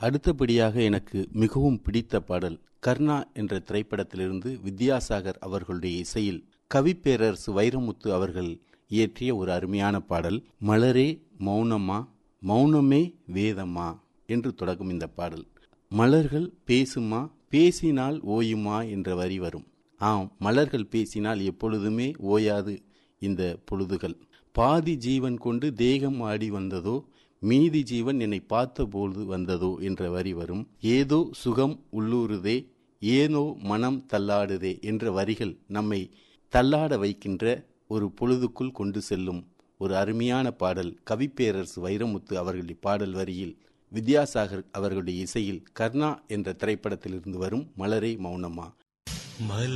அடுத்தபடியாக எனக்கு மிகவும் பிடித்த பாடல் கர்ணா என்ற திரைப்படத்திலிருந்து வித்யாசாகர் அவர்களுடைய இசையில் கவிப்பேரரசு வைரமுத்து அவர்கள் இயற்றிய ஒரு அருமையான பாடல் மலரே மௌனமா மௌனமே வேதமா என்று தொடங்கும் இந்த பாடல் மலர்கள் பேசுமா பேசினால் ஓயுமா என்ற வரி வரும் ஆம் மலர்கள் பேசினால் எப்பொழுதுமே ஓயாது இந்த பொழுதுகள் பாதி ஜீவன் கொண்டு தேகம் ஆடி வந்ததோ மீதி ஜீவன் என்னை பார்த்தபோது வந்ததோ என்ற வரி வரும் ஏதோ சுகம் உள்ளூருதே ஏனோ மனம் தள்ளாடுதே என்ற வரிகள் நம்மை தள்ளாட வைக்கின்ற ஒரு பொழுதுக்குள் கொண்டு செல்லும் ஒரு அருமையான பாடல் கவிப்பேரரசு வைரமுத்து அவர்களுடைய பாடல் வரியில் வித்யாசாகர் அவர்களுடைய இசையில் கர்ணா என்ற திரைப்படத்திலிருந்து வரும் மலரே மௌனமா